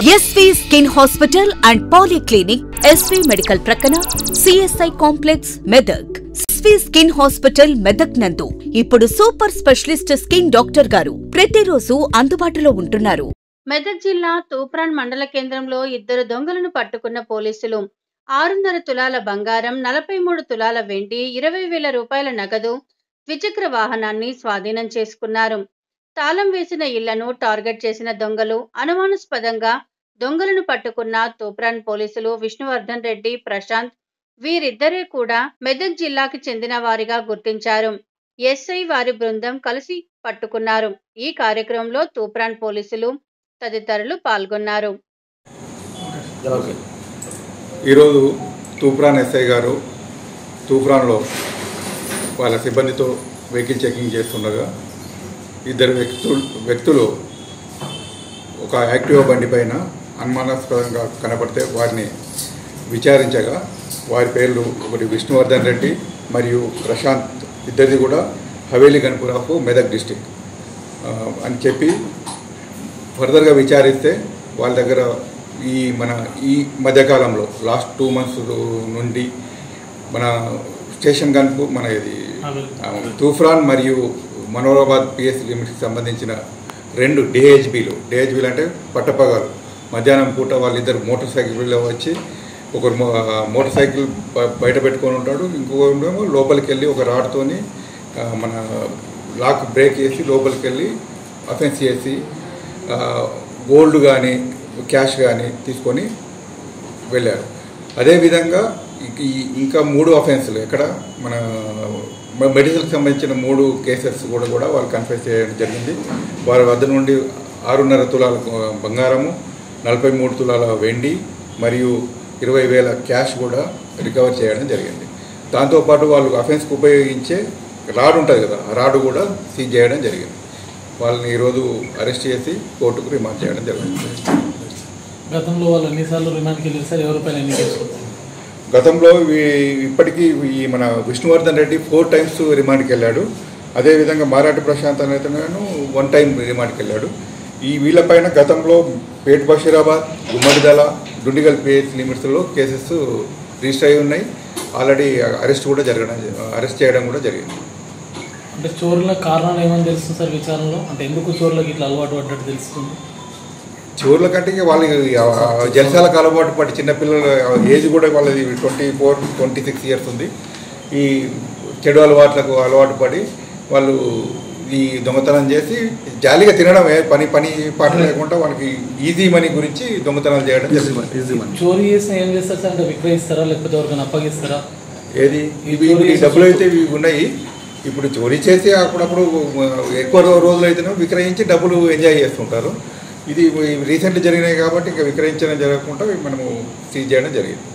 SV skin hospital and polyclinic SV medical ప్రక్కన CSI complex Medak SV skin hospital Medak నందు ఇప్పుడు super specialist skin doctor గారు ప్రతిరోజు అందుబాటులో ఉంటున్నారు మెదక్ జిల్లా తూప్రాన్ మండల కేంద్రంలో ఇద్దరు దొంగలను పట్టుకున్న పోలీసులు ఆరున్నర తులాల బంగారం నలభై మూడు తులాల వెండి ఇరవై వేల రూపాయల నగదు ద్విచక్ర వాహనాన్ని స్వాధీనం చేసుకున్నారు తాళం వేసిన ఇళ్లను టార్గెట్ చేసిన దొంగలు అనుమానాస్పదంగా దొంగలను పట్టుకున్న తూప్రాన్ పోలీసులు విష్ణువర్ధన్ రెడ్డి ప్రశాంత్ వీరిద్దరే కూడా మెదక్ జిల్లాకి చెందిన వారిగా గుర్తించారు ఎస్ఐ వారి బృందం కలిసి పట్టుకున్నారు ఈ కార్యక్రమంలో తూప్రాన్ పోలీసులు తదితరులు పాల్గొన్నారు ఈరోజు తూప్రాన్ ఎస్ఐ గారు తూప్రాన్లో వాళ్ళ సిబ్బందితో వెహికల్ చెకింగ్ చేస్తుండగా ఇద్దరు వ్యక్తులు వ్యక్తులు ఒక యాక్టివా బండి పైన అనుమానాస్పదంగా కనపడితే వారిని విచారించగా వారి పేర్లు ఒకటి విష్ణువర్ధన్ రెడ్డి మరియు ప్రశాంత్ ఇద్దరిది కూడా హవేలీ గన్పురాపు మెదక్ డిస్టిక్ ఆ, అని చెప్పి ఫర్దర్గా విచారిస్తే వాళ్ళ దగ్గర ఈ మన ఈ మధ్యకాలంలో లాస్ట్ టూ మంత్స్ నుండి మన స్టేషన్ గన్పు మన ఇది ఆ, తూఫ్రాన్ మరియు మనోరాబాద్ పిఎస్ లిమిట్కి సంబంధించిన రెండు డిహెచ్బీలు డిహెచ్బీలు అంటే పట్టపగలు మధ్యాహ్నం పూట వాళ్ళిద్దరు మోటార్ సైకిల్లో వచ్చి ఒకరు మో- మోటార్ సైకిల్ బ- బయట పెట్టుకొని ఉంటాడు ఇంకొకరేమో లోపలికి వెళ్ళి ఒక రాడ్తోని ఆ, మన లాక్ బ్రేక్ చేసి లోపలికి వెళ్ళి అఫెన్స్ చేసి ఆ, గోల్డ్ కానీ క్యాష్ కానీ తీసుకొని వెళ్ళారు అదేవిధంగా ఇక ఈ- ఇంకా మూడు అఫెన్స్లు ఎక్కడ మన మ- మెడికల్కి సంబంధించిన మూడు కేసెస్ కూడా కూడా వాళ్ళు కన్ఫెస్ చేయడం జరిగింది వారి వద్ద నుండి ఆరున్నర తులాల బంగారము నలభై మూడు తులాల వెండి మరియు ఇరవై వేల క్యాష్ కూడా రికవర్ చేయడం జరిగింది దాంతోపాటు వాళ్ళు అఫెన్స్కి ఉపయోగించే రాడ్ ఉంటుంది కదా ఆ రాడ్ కూడా సీజ్ చేయడం జరిగింది వాళ్ళని ఈరోజు అరెస్ట్ చేసి కోర్టుకు రిమాండ్ చేయడం జరిగింది గతంలో వాళ్ళు ఎన్నిసార్లు రిమాండ్కి వెళ్ళారు సార్ ఎవరి పైన ఎన్ని కేసులు గతంలో వీ- ఇప్పటికీ ఈ మన విష్ణువర్ధన్ రెడ్డి ఫోర్ టైమ్స్ రిమాండ్కి వెళ్ళాడు అదేవిధంగా మారాటి ప్రశాంత్ అనేతను వన్ టైం రిమాండ్కి వెళ్ళాడు ఈ వీళ్ళపైన గతంలో పేట్ బషీరాబాద్ గుమ్మడిదల దుండిగల్ పిహెచ్ లిమిట్స్లో కేసెస్ రిజిస్టర్ అయి ఉన్నాయి ఆల్రెడీ అరెస్ట్ కూడా జరగడం అరెస్ట్ చేయడం కూడా జరిగింది అంటే చోరుల కారణాలు ఏమని తెలుస్తుంది సార్ విచారణలో అంటే ఎందుకు చోరులకు ఇట్లా అలవాటు పడ్డట్టు తెలుస్తుంది చోర్ల కంటే ఇక వాళ్ళ జలసాలకు అలవాటు పడి చిన్నపిల్లల ఏజ్ కూడా వాళ్ళది twenty four twenty six years ఉంది ఈ చెడు అలవాట్లకు అలవాటు పడి వాళ్ళు ఈ దొంగతనం చేసి జాలీగా తినడం ఏ పని పని పాట లేకుండా వాళ్ళకి ఈజీ మనీ గురించి దొంగతనాలు చేయడం జరిగింది చోరీ చేస్తే ఏం చేస్తారు సార్ అంటే విక్రయిస్తారా లేకపోతే ఎవరికైనా అప్పగిస్తారా ఏది ఇవి ఈ డబ్బులు అయితే ఇవి ఉన్నాయి ఇప్పుడు చోరీ చేసి అప్పుడప్పుడు ఎక్కువ రో- రోజులు అయితేనే విక్రయించి డబ్బులు ఎంజాయ్ చేస్తుంటారు ఇది రీసెంట్ జరిగినాయి కాబట్టి ఇంకా విక్రయించడం జరగకుండా మనము సీజ్ చేయడం జరిగింది